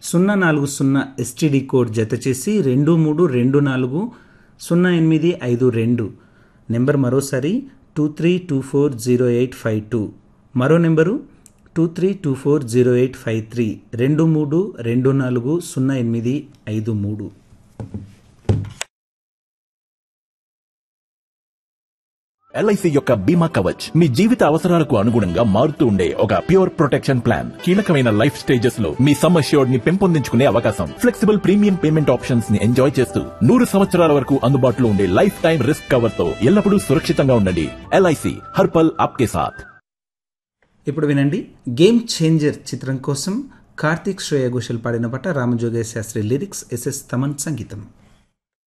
సున్నా నాలుగు సున్నా ఎస్టీడీ కోడ్ జత చేసి రెండు మూడు రెండు నాలుగు సున్నా ఎనిమిది ఐదు రెండు నెంబర్ మరోసారి two three two four zero eight five two మరో number two three two four zero eight five three రెండు మూడు రెండు నాలుగు సున్నా ఎనిమిది ఐదు మూడు ఎల్ఐసి యొక్క బీమా కవచ్ మీ జీవిత అవసరాలకు అనుగుణంగా మారుతూ ఉండే ఒక ప్యూర్ ప్రొటెక్షన్ ప్లాన్ కీలకమైన లైఫ్ స్టేజెస్ లో మీ సమ్ అష్యూర్డ్ ని పెంపొందించుకునే అవకాశం ఫ్లెక్సిబుల్ ప్రీమియం పేమెంట్ ఆప్షన్స్ ని ఎంజాయ్ చేస్తూ నూరు సంవత్సరాల వరకు అందుబాటులో ఉండే లైఫ్ టైం రిస్క్ కవర్ తో ఎల్లప్పుడూ సురక్షితంగా ఉండండి ఎల్ఐసి హర్పల్ ఆప్కే సాథ్ ఇప్పుడు వినండి గేమ్ చేంజర్ చిత్రం కోసం కార్తీక్ శ్రేయ ఘోషల్ పాడిన పాట రామజోగయ్య శాస్త్రి లిరిక్స్ ఎస్ఎస్ తమన్ సంగీతం